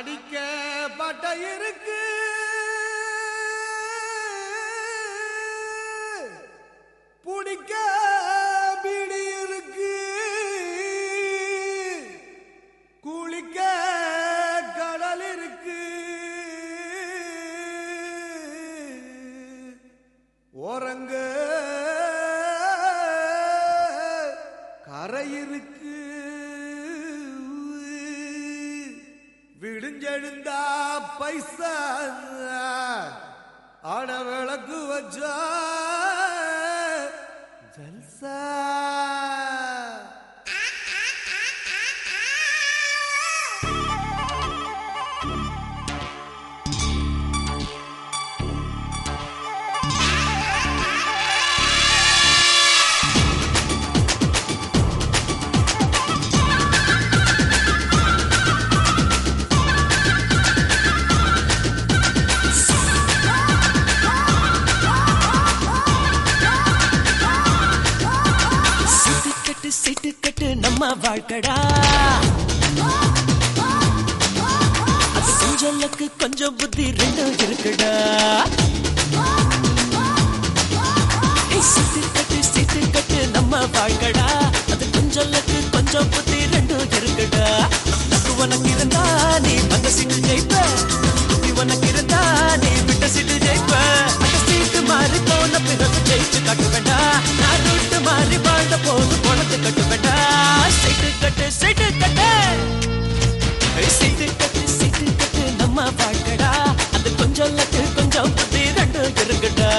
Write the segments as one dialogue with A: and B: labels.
A: அடிக்க பட்ட இருக்கு புடிக்க பிடி இருக்கு குளிக்க கடல் இருக்கு ஓரங்க கரை இருக்கு விடுஞ்செழுந்தா பைசா ஆட விளக்கு வச்சா ஜல்சா
B: சிட்டு கட்டு சிட்டு கட்டு நம்ம வாழ்க்கடா அது செஞ்சலுக்கு கொஞ்சம் புத்தி ரெண்டும் இருக்குடா ஏய், சிட்டு கட்டு சிட்டு கட்டு நம்ம வாழ்க்கடா அது கொஞ்சலுக்கு கொஞ்சம் புத்தி ரெண்டும் இருக்குடா நக்கு உனக்கு இருந்தா நீ வந்த சீட்டு ஜெயிப்ப புத்தி உனக்கு இருந்தா நீ விட்ட சீட்டு ஜெயிப்ப அந்த சீட்டு மாறி போன பிறகு ஜெயிச்சு காட்ட வேண்டாம் நான் ரூட்டு மாறி வாழ்ந்த போது பணத்தை கட்ட வேண்டாம் சீட்டு கட்டு சீட்டு கட்டு ஏய், சீட்டு கட்டு சீட்டு கட்டு நம்ம வாழ்க்கடா அது கொஞ்சம் லக்கு கொஞ்சம் புத்தி ரெண்டும் இருக்குடா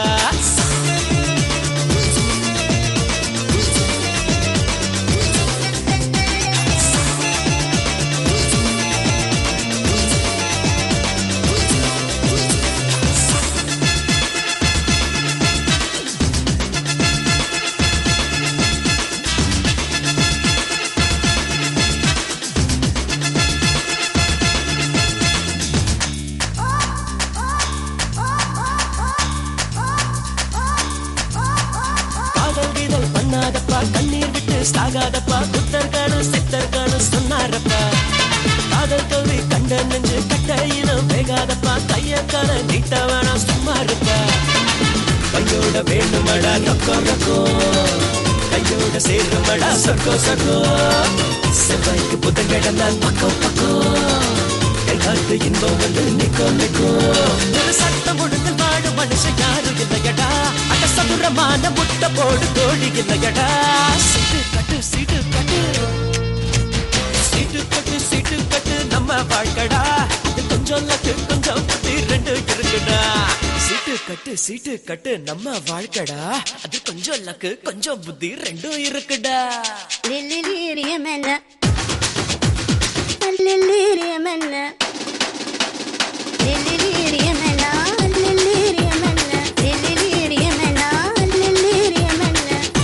B: காதல் கீதல் பண்ணாதப்பா கண்ணீர் விட்டு சாகாதப்பா புத்தர்களும் சித்தர்களும் சொன்னாரப்பா காதல் கல்வி கண்ட நெஞ்சு கட்டையிலும் வேகாதப்பா கைய கால நீட்ட வேணாம் சும்மா இருப்பா கையோட வேணுமடா ரொக்கோ ரொக்கோ கையோட சேருமடா சொக்கோ சொக்கோ செவ்வாய்க்கு புதன் கிடந்தான் பக்கம் பக்கம் எல்லாத்து இன்பம் வந்து நிக்கோ நிக்கோ ஒரு சட்டம் ஒழுங்கில் வாழும் மனுஷன் யாரும் இல்லையடா அட சதுரமான முட்டை போடு கோழி இல்லையடா சீட்டு கட்டு சீட்டு கட்டு சீட்டு கட்டு சீட்டு கட்டு நம்ம வாழ்க்கடா அது கொஞ்சம் லக்கு கொஞ்சம் புத்தி ரெண்டு இருக்குடா சீட்டு கட்டு சீட்டு கட்டு நம்ம வாழ்க்கடா அது கொஞ்சம் லக்கு கொஞ்சம் புத்தி ரெண்டும் இருக்குடா
C: லில்லிலீரியமென்ன லில்லிலீரியமென்ன லில்லிலீரியமென்ன லில்லிலீரியமென்ன லில்லிலீரியமென்ன லில்லிலீரியமென்ன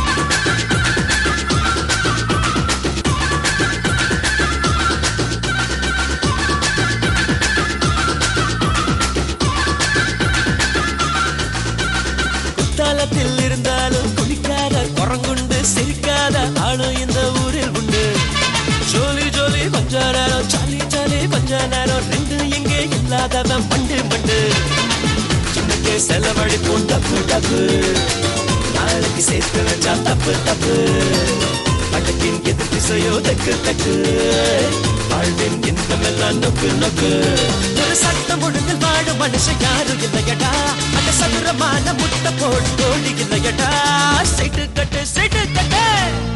B: குத்தாலத்தில் இருந்தாலும் குளிக்காத குரங்குண்டு சிரிக்காத ஆளும் இந்த ஊரில் உண்டு ஜோலி ஜோலி கொஞ்ச நேரம் சாலி சாலி கொஞ்ச நேரம் ரெண்டு எங்கே இல்லாதவன் மண்டு மண்டு இன்னைக்கு செலவழிப்போம் தப்பு தப்பு நாளைக்கு சேர்த்து வச்சா தப்பு தப்பு படக்கின் எது திசையோ தக்கு தக்கு வாழ்வின் இன்பமெல்லாம் நொக்கு நொக்கு ஒரு சட்டம் ஒழுங்கில் வாழும் மனுஷன் யாரும் இல்லையடா அந்த சதுரமான முட்டை போடு கோழி இல்லையடா சைட்டு கட்டு சைட்டு கட்டு